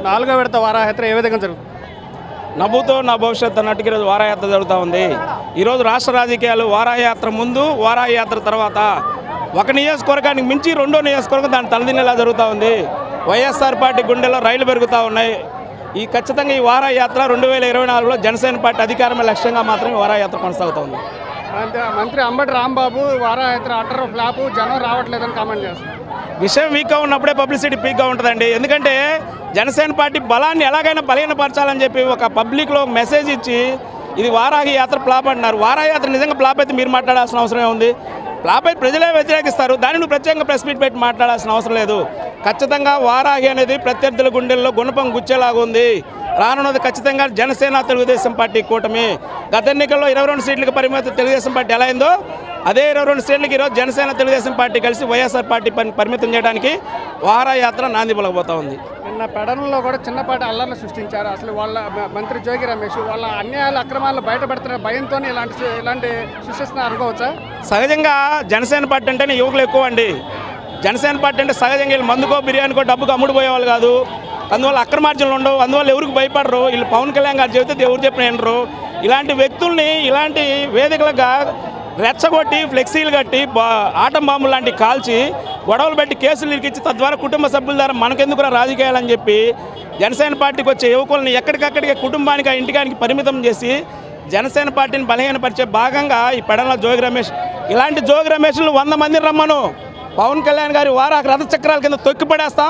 నాలుగో విడత వారాయాత్ర ఏ విధంగా జరుగుతుంది నవ్వుతో నా భవిష్యత్తు అన్నట్టుగా ఈరోజు వారాయాత్ర జరుగుతూ ఉంది ఈరోజు రాష్ట్ర రాజకీయాలు వారాయాత్ర ముందు వారాయాత్ర తర్వాత ఒక నియోజకవర్గానికి మించి రెండో నియోజకవర్గం దాని తలదినేలా జరుగుతూ ఉంది వైఎస్ఆర్ పార్టీ గుండెలో రైళ్లు పెరుగుతూ ఉన్నాయి ఈ ఖచ్చితంగా ఈ వారాయాత్ర రెండు వేల ఇరవై నాలుగులో జనసేన పార్టీ అధికారమే లక్ష్యంగా మాత్రమే వారాయాత్ర కొనసాగుతోంది అంటే మంత్రి అంబటి రాంబాబు వారాయాత్ర అటర్ ఫ్లాపు జనం రావట్లేదని కామెంట్ చేస్తున్నారు విషయం వీక్గా ఉన్నప్పుడే పబ్లిసిటీ పీక్గా ఉంటుందండి ఎందుకంటే జనసేన పార్టీ బలాన్ని ఎలాగైనా బలహీనపరచాలని చెప్పి ఒక పబ్లిక్లో ఒక మెసేజ్ ఇచ్చి ఇది వారాహి యాత్ర ఫ్లాప్ అంటున్నారు వారాహి యాత్ర నిజంగా ఫ్లాప్ అయితే మీరు మాట్లాడాల్సిన అవసరం ఉంది ఫ్లాప్ అయితే ప్రజలే వ్యతిరేకిస్తారు దాన్ని నువ్వు ప్రత్యేకంగా ప్రెస్ మీట్ పెట్టి మాట్లాడాల్సిన అవసరం లేదు ఖచ్చితంగా వారాహి అనేది ప్రత్యర్థుల గుండెల్లో గుణపం గుచ్చేలాగా ఉంది రానున్నది ఖచ్చితంగా జనసేన తెలుగుదేశం పార్టీ కూటమి గత ఎన్నికల్లో ఇరవై రెండు సీట్లకు పరిమితం తెలుగుదేశం పార్టీ ఎలా అయిందో అదే ఇరవై రెండు సీట్లకి ఈరోజు జనసేన తెలుగుదేశం పార్టీ కలిసి వైఎస్ఆర్ పార్టీ పని పరిమితం చేయడానికి వారాయాత్ర నాంది పలకబోతా ఉంది నిన్న పెడనలో కూడా చిన్నపాటి అల్లర్లు సృష్టించారు అసలు వాళ్ళ మ- మంత్రి జోగి రమేష్ వాళ్ళ అన్యాయాలు అక్రమాలు బయటపెడుతున్న భయంతో ఇలాంటి ఇలాంటి సృష్టిస్తున్నారు అనుకోవచ్చా సహజంగా జనసేన పార్టీ అంటేనే యువకులు ఎక్కువ అండి జనసేన పార్టీ అంటే సహజంగా వీళ్ళు మందుకో బిర్యానీకో డబ్బుకో అమ్ముడుపోయేవాళ్ళు కాదు అందువల్ల అక్రమార్జనలు ఉండవు అందువల్ల ఎవరికి భయపడరు వీళ్ళు పవన్ కళ్యాణ్ గారు చెబితే ఎవరు చెప్పిన వినరు ఇలాంటి వ్యక్తుల్ని ఇలాంటి వేదికలుగా రెచ్చగొట్టి ఫ్లెక్సీలు కట్టి బా ఆటం బాంబులు లాంటి కాల్చి గొడవలు పెట్టి కేసులు ఇరికించి తద్వారా కుటుంబ సభ్యుల ద్వారా మనకెందుకురా రాజకీయాలని చెప్పి జనసేన పార్టీకి వచ్చే యువకుల్ని ఎక్కడికక్కడికి కుటుంబానికి ఆ ఇంటికానికి పరిమితం చేసి జనసేన పార్టీని బలహీనపరిచే భాగంగా ఈ పెడల జోగి రమేష్ ఇలాంటి జోగి రమేష్లు వంద మందిని రమ్మను పవన్ కళ్యాణ్ గారి వారా రథ చక్రాల కింద తొక్కి పడేస్తాం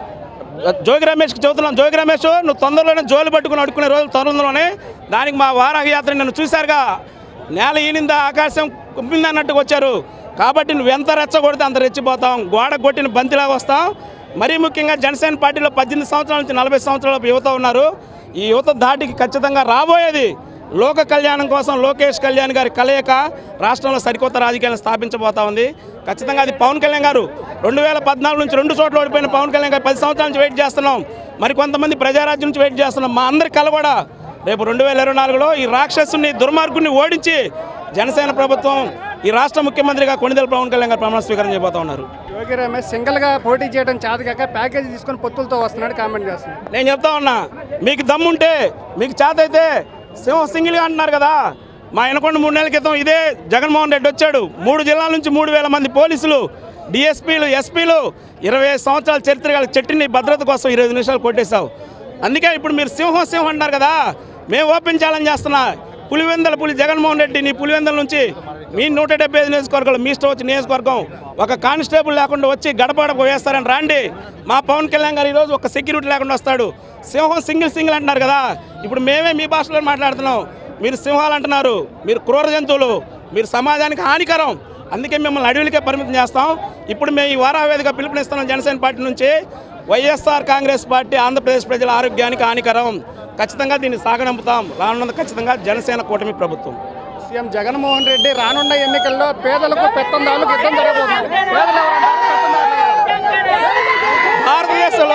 జోగి రమేష్కి చెబుతున్నాం జోగి రమేష్ నువ్వు తొందరలోనే జోలు పట్టుకుని అడుక్కునే రోజులు తొందరలోనే దానికి మా వారాహ యాత్ర నన్ను చూశారుగా నేల ఈనిందా ఆకాశం కుంపిందా అన్నట్టుగా వచ్చారు కాబట్టి నువ్వు ఎంత రెచ్చగొడితే అంత రెచ్చిపోతాం గోడ కొట్టిన బంతిలాగా వస్తాం మరీ ముఖ్యంగా జనసేన పార్టీలో పద్దెనిమిది సంవత్సరాల నుంచి నలభై సంవత్సరాల యువత ఉన్నారు ఈ యువత దాటికి ఖచ్చితంగా రాబోయేది లోక కళ్యాణం కోసం లోకేష్ కళ్యాణ్ గారి కలయిక రాష్ట్రంలో సరికొత్త రాజకీయాలను స్థాపించబోతా ఉంది ఖచ్చితంగా అది పవన్ కళ్యాణ్ గారు రెండు వేల పద్నాలుగు నుంచి రెండు చోట్ల ఓడిపోయిన పవన్ కళ్యాణ్ గారు పది సంవత్సరాల నుంచి వెయిట్ చేస్తున్నాం మరి కొంతమంది ప్రజారాజ్యం నుంచి వెయిట్ చేస్తున్నాం మా అందరి కల కూడా రేపు రెండు వేల ఇరవై నాలుగులో ఈ రాక్షసుని దుర్మార్గుని ఓడించి జనసేన ప్రభుత్వం ఈ రాష్ట్ర ముఖ్యమంత్రిగా కొణిదెల పవన్ కళ్యాణ్ గారు ప్రమాణ స్వీకారం చేయబోతా ఉన్నారు యోగి రమేష్ సింగిల్గా పోటీ చేయడం చేతకాక ప్యాకేజీ తీసుకొని పొత్తులతో వస్తున్నాడు కామెంట్ చేస్తున్నాడు నేను చెప్తా ఉన్నా మీకు దమ్ముంటే మీకు చేత అయితే సింహం సింగిల్గా అంటున్నారు కదా మా ఎనకొండ మూడు నెలల క్రితం ఇదే జగన్మోహన్ రెడ్డి వచ్చాడు మూడు జిల్లాల నుంచి మూడు వేల మంది పోలీసులు డిఎస్పీలు ఎస్పీలు ఇరవై ఐదు సంవత్సరాల చరిత్ర గల చెట్టుని భద్రత కోసం ఇరవై ఐదు నిమిషాలు కొట్టేశావు అందుకే ఇప్పుడు మీరు సింహం సింహం అంటారు కదా మేము ఓపెన్ ఛాలెంజ్ చేస్తున్నా పులివెందల పులి జగన్మోహన్ రెడ్డి నీ పులివెందల నుంచి మీ నూట డెబ్బై ఐదు నియోజకవర్గాలు మీ ఇష్టం వచ్చి నియోజకవర్గం ఒక కానిస్టేబుల్ లేకుండా వచ్చి గడప గడప వేస్తారని రాండి మా పవన్ కళ్యాణ్ గారు ఈరోజు ఒక సెక్యూరిటీ లేకుండా వస్తాడు సింహం సింగిల్ సింగిల్ అంటున్నారు కదా ఇప్పుడు మేమే మీ భాషలో మాట్లాడుతున్నాం మీరు సింహాలు అంటున్నారు మీరు క్రూర జంతువులు మీరు సమాజానికి హానికరం అందుకే మిమ్మల్ని అడవులకే పరిమితం చేస్తాం ఇప్పుడు మేము ఈ వారావేదిక పిలుపునిస్తున్నాం జనసేన పార్టీ నుంచి వైఎస్ఆర్ కాంగ్రెస్ పార్టీ ఆంధ్రప్రదేశ్ ప్రజల ఆరోగ్యానికి హానికరం ఖచ్చితంగా దీన్ని సాగనంపుతాం రానున్నది ఖచ్చితంగా జనసేన కూటమి ప్రభుత్వం సీఎం జగన్మోహన్ రెడ్డి రానున్న ఎన్నికల్లో పేదలకు పెత్తందారులకు యుద్ధం జరగబోతుంది పేదలు ఎవరంటారు? పెత్తందారులు. భారతదేశంలో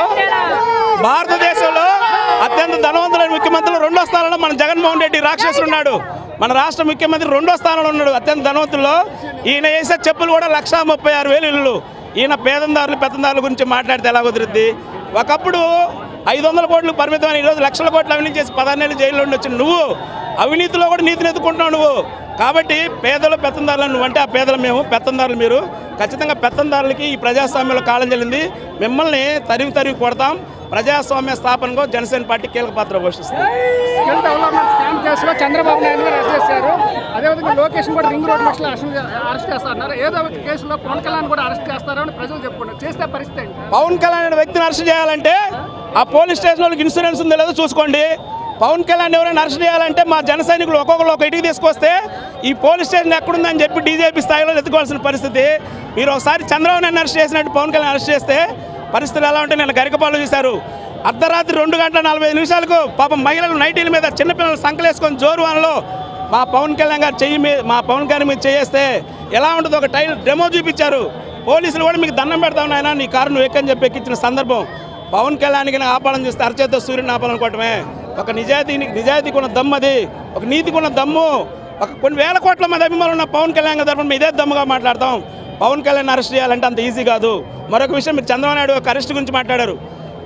భారతదేశంలో అత్యంత ధనవంతులైన ముఖ్యమంత్రులు రెండో స్థానంలో మన జగన్మోహన్ రెడ్డి రాక్షసుడు ఉన్నాడు మన రాష్ట్ర ముఖ్యమంత్రి రెండో స్థానంలో ఉన్నాడు అత్యంత ధనవంతుల్లో ఈయన వేసే చెప్పులు కూడా లక్షా ముప్పై ఆరు వేలు ఇల్లు ఈయన పేదందారులు పెత్తందారుల గురించి మాట్లాడితే ఎలా కుదురుద్ది ఒకప్పుడు ఐదు వందల కోట్లు పరిమితమైన ఈరోజు లక్షల కోట్లు అవినీతి చేసి పదహారు నెలలు జైల్లో ఉండి వచ్చిన నువ్వు అవినీతిలో కూడా నీతిని ఎత్తుకుంటున్నావు నువ్వు కాబట్టి పేదలు పెత్తందారులు నువ్వు అంటే ఆ పేదలు మేము పెత్తందారులు మీరు ఖచ్చితంగా పెత్తందారులకి ఈ ప్రజాస్వామ్యంలో కాలం చెల్లింది మిమ్మల్ని తరివి తరివి కొడతాం ప్రజాస్వామ్య స్థాపనకు జనసేన పార్టీ కీలక పాత్ర పోషిస్తుంది స్కిల్ డెవలప్మెంట్ స్కామ్ కేసులో చంద్రబాబు నాయుడు గారు అరెస్ట్ చేశారు అదేవిధంగా లోకేష్ కూడా రింగ్ రోడ్ లక్షలు అరెస్ట్ చేస్తారన్నారు ఏదో ఒక కేసులో పవన్ కళ్యాణ్ కూడా అరెస్ట్ చేస్తారని ప్రజలు చెప్పుకున్నారు చేస్తే పరిస్థితి ఏంటి పవన్ కళ్యాణ్ అనే వ్యక్తిని అరెస్ట్ చేయాలంటే ఆ పోలీస్ స్టేషన్ వాళ్ళకి ఇన్సూరెన్స్ ఉందో లేదో చూసుకోండి పవన్ కళ్యాణ్ ఎవరైనా అరెస్ట్ చేయాలంటే మా జన సైనికులు ఒక్కొక్కరు ఒక ఇంటికి తీసుకొస్తే ఈ పోలీస్ స్టేషన్ ఎక్కడుందని చెప్పి డీజేపీ స్థాయిలో ఎత్తుకోవాల్సిన పరిస్థితి మీరు ఒకసారి చంద్రబాబు నాయుడు అరెస్ట్ చేసినట్టు పవన్ కళ్యాణ్ అరెస్ట్ చేస్తే పరిస్థితులు ఎలా ఉంటే నేను గరికపాలు చూశారు అర్ధరాత్రి రెండు గంటల నలభై ఐదు నిమిషాలకు పాపం మహిళలు నైటీల మీద చిన్నపిల్లలు సంకలేసుకొని జోరు వానలో మా పవన్ కళ్యాణ్ గారు చెయ్యి మీద మా పవన్ కళ్యాణ్ మీద చేస్తే ఎలా ఉంటుందో ఒక టైల్ డెమో చూపించారు పోలీసులు కూడా మీకు దండం పెడతాం నాయన నీ కారు నువ్వు ఎక్కని చెప్పి ఎక్కించిన సందర్భం పవన్ కళ్యాణ్కి ఆపాలని చూస్తే అరచేత సూర్యుని ఆపాలనుకోవటమే ఒక నిజాయితీ నిజాయితీకి ఉన్న దమ్ము అది ఒక నీతికి ఉన్న దమ్ము ఒక కొన్ని వేల కోట్ల మంది అభిమానులు ఉన్న పవన్ కళ్యాణ్ గారి తరఫున ఇదే దమ్ముగా మాట్లాడతాం పవన్ కళ్యాణ్ అరెస్ట్ చేయాలంటే అంత ఈజీ కాదు మరొక విషయం మీరు చంద్రబాబు నాయుడు ఒక అరెస్ట్ గురించి మాట్లాడారు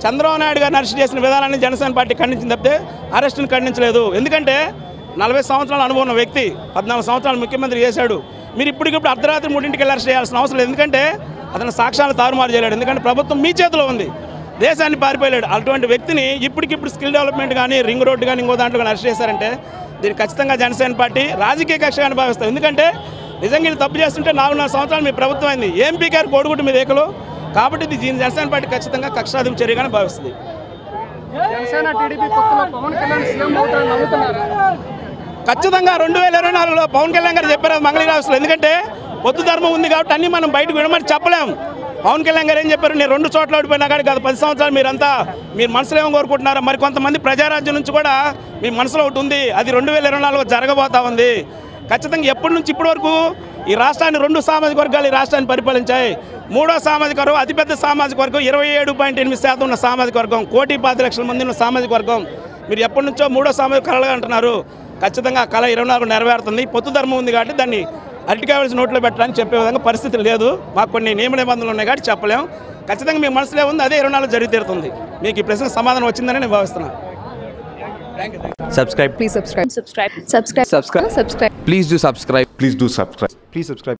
చంద్రబాబు నాయుడు గారిని అరెస్ట్ చేసిన విధానాన్ని జనసేన పార్టీ ఖండించింది తప్పితే అరెస్ట్ని ఖండించలేదు ఎందుకంటే నలభై సంవత్సరాల అనుభవం ఉన్న వ్యక్తి పద్నాలుగు సంవత్సరాలు ముఖ్యమంత్రి చేశాడు మీరు ఇప్పటికిప్పుడు అర్ధరాత్రి మూడింటికి వెళ్ళి అరెస్ట్ చేయాల్సిన అవసరం లేదు ఎందుకంటే అతను సాక్ష్యాలు తారుమారు చేయలేడు ఎందుకంటే ప్రభుత్వం మీ చేతిలో ఉంది దేశాన్ని పారిపోయలేడు అటువంటి వ్యక్తిని ఇప్పటికిప్పుడు స్కిల్ డెవలప్మెంట్ కానీ రింగ్ రోడ్డు కానీ ఇంకో దాంట్లో కానీ అరెస్ట్ చేశారంటే దీన్ని ఖచ్చితంగా జనసేన పార్టీ రాజకీయ కక్షగానే భావిస్తాం ఎందుకంటే నిజంగా వీళ్ళు తప్పు చేస్తుంటే నాలుగున్నర సంవత్సరాలు మీ ప్రభుత్వం అయింది ఎంపీ గారు కోడుకుంటు మీ రేఖలు కాబట్టి ఇది దీని జనసేన పార్టీ ఖచ్చితంగా కక్షాధిప చర్యగానే భావిస్తుంది జనసేన టీడీపీ కొత్తలో పవన్ కళ్యాణ్ సీఎం అవుతారని నమ్ముతున్నారా ఖచ్చితంగా రెండు వేల ఇరవై నాలుగులో పవన్ కళ్యాణ్ గారు చెప్పారు అది మంగళగిరి హౌస్లో ఎందుకంటే పొత్తు ధర్మం ఉంది కాబట్టి అన్ని మనం బయటకు వినమని చెప్పలేం పవన్ కళ్యాణ్ గారు ఏం చెప్పారు నేను రెండు చోట్ల ఓడిపోయినా కానీ గత పది సంవత్సరాలు మీరంతా మీరు మనసులో ఏమో కోరుకుంటున్నారో మరి కొంతమంది ప్రజారాజ్యం నుంచి కూడా మీ మనసులో ఒకటి ఉంది అది రెండు వేల ఇరవై నాలుగులో జరగబోతా ఉంది ఖచ్చితంగా ఎప్పటి నుంచి ఇప్పటి వరకు ఈ రాష్ట్రాన్ని రెండు సామాజిక వర్గాలు ఈ రాష్ట్రాన్ని పరిపాలించాయి మూడో సామాజిక వర్గం అతిపెద్ద సామాజిక వర్గం ఇరవై ఏడు పాయింట్ ఎనిమిది శాతం ఉన్న సామాజిక వర్గం కోటి పది లక్షల మంది ఉన్న సామాజిక వర్గం మీరు ఎప్పటి నుంచో మూడో సామాజిక కళగా అంటున్నారు ఖచ్చితంగా ఆ కళ ఇరవై నాలుగు నెరవేరుతుంది పొత్తు ధర్మం ఉంది కాబట్టి దాన్ని అరటికాయవలసి నోట్లో పెట్టడానికి చెప్పే విధంగా పరిస్థితి లేదు మాకు కొన్ని నియమ నిబంధనలు ఉన్నాయి కాబట్టి చెప్పలేం ఖచ్చితంగా మీ మనసులో ఉంది అదే ఇరవై నాలుగు జరిగి తీరుతుంది మీకు ఈ ప్రశ్న సమాధానం వచ్చిందని నేను భావిస్తున్నాను subscribe Please subscribe. subscribe Subscribe. subscribe Subscribe. please do subscribe Please do subscribe. Please subscribe.